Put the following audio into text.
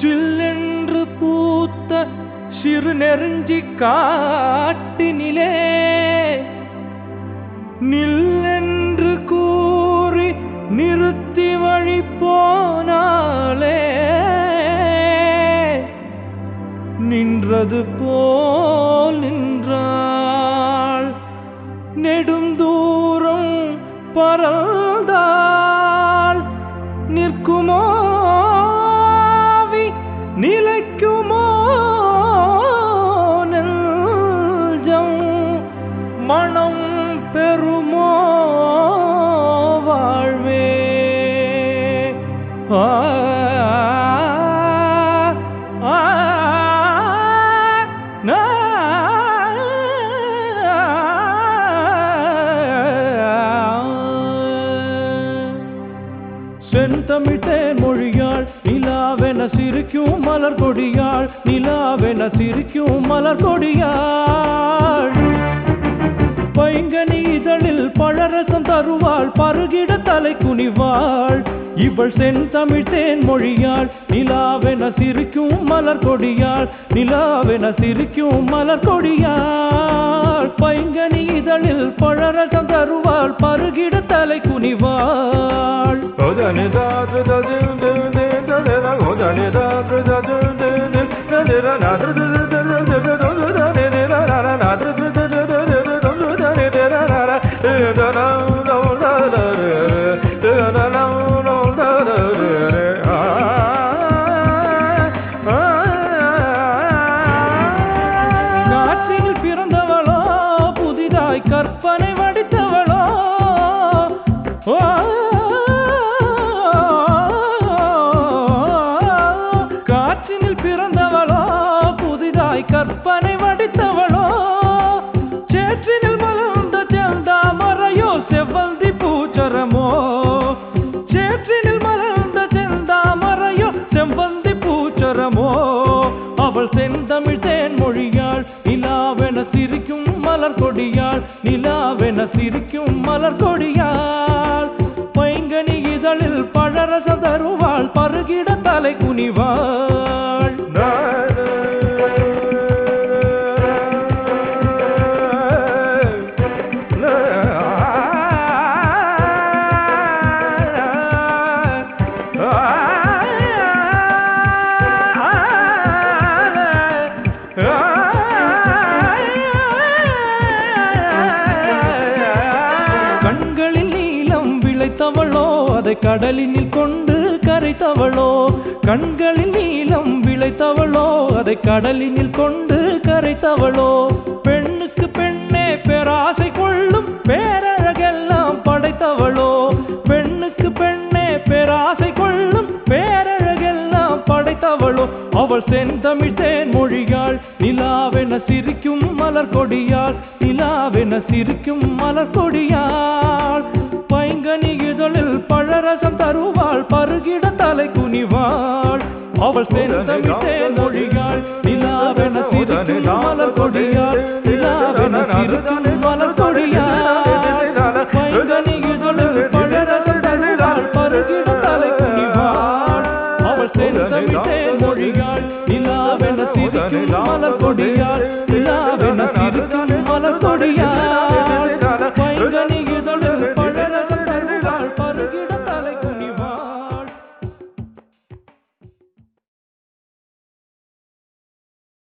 ஜில்லென்று பூத்த சிறு நெருஞ்சி காட்டினிலே நில்லென்று கூறி நிறுத்தி வழி போனாலே நின்றது போல் நின்றாள் நெடுந்தூரம் பறந்தாள் நிற்குமோ ஆவி, நிலைக்குமோ நெஞ்சம் மனம் பெறுமோ வாழ்வே ஆ ஆ, நா, செந்தமிழ்த்தேன் மொழியாள் நிலாவென சிரிக்கும் மலர் கொடியாள் நிலாவென சிரிக்கும் மலர் கொடியாள் பைங்கனி இதழில் பழரசம் தருவாள் பருகிட தலை குனிவாள் இவள் செந்தமிழ் தேன் மொழியாள் நிலாவென சிரிக்கும் மலர் கொடியாள் நிலாவென சிரிக்கும் மலர் கொடியாள் பைங்கனி இதழில் பழரசம் தருவாள் பருகிட தலை குனிவாள் நாட்டில் பிறந்தவளோ புதிதாய் கற்பனை வடித்தவளோ ஓ, காற்றினில் பிறந்தவளோ புதிதாய் கற்பனை வடித்தவளோ சேற்றினில் மலர்ந்த செந்தாமரையோ செவ்வந்தி பூச்சரமோ சேற்றினில் மலர்ந்த செந்தாமரையோ செவ்வந்தி பூச்சரமோ அவள் செந்தமிழ் தேன் மொழியாள் நிலாவென சிரிக்கும் மலர் கொடியாள் நிலாவென சிரிக்கும் மலர் கொடியாள் பைங்கனி இதழில் பழரச தருவாள் பருகிட தலை குனிவாள் கண்களில் நீலம் விளைத்தவளோ அதை கடலினில் கொண்டு கரைத்தவளோ கண்களில் நீலம் விளைத்தவளோ அதை கடலினில் கொண்டு கரைத்தவளோ பெண்ணுக்கு பெண்ணே பேராசை கொள்ளும் பேரழகெல்லாம் படைத்தவளோ பெண்ணுக்கு பெண்ணே பேராசை கொள்ளும் பேரழகெல்லாம் படைத்தவளோ அவள் செந்தமிழ் தேன் மொழியாள் நிலாவென சிரிக்கும் மலர் கொடியாள் நிலாவென சிரிக்கும் மலர் கொடியாள் பைங்கனி இதழில் பழரசம் தருவாள் பருகிட தலை குனிவாள் அவள் செந்தமிழ் தேன் மொழியாள் நிலாவென சிரிக்கும் மலர் கொடியாள் நிலாவென சிரிக்கும் மலர் கொடியாள் பைங்கனி இதழில் பழரசம் தருவாள் பருகிட தலை குனிவாள் அவள் செந்தமிழ் தேன் மொழியாள் நிலாவென சிரிக்கும் மலர் கொடியாள் நிலாவென சிரிக்கும் மலர் கொடியாள்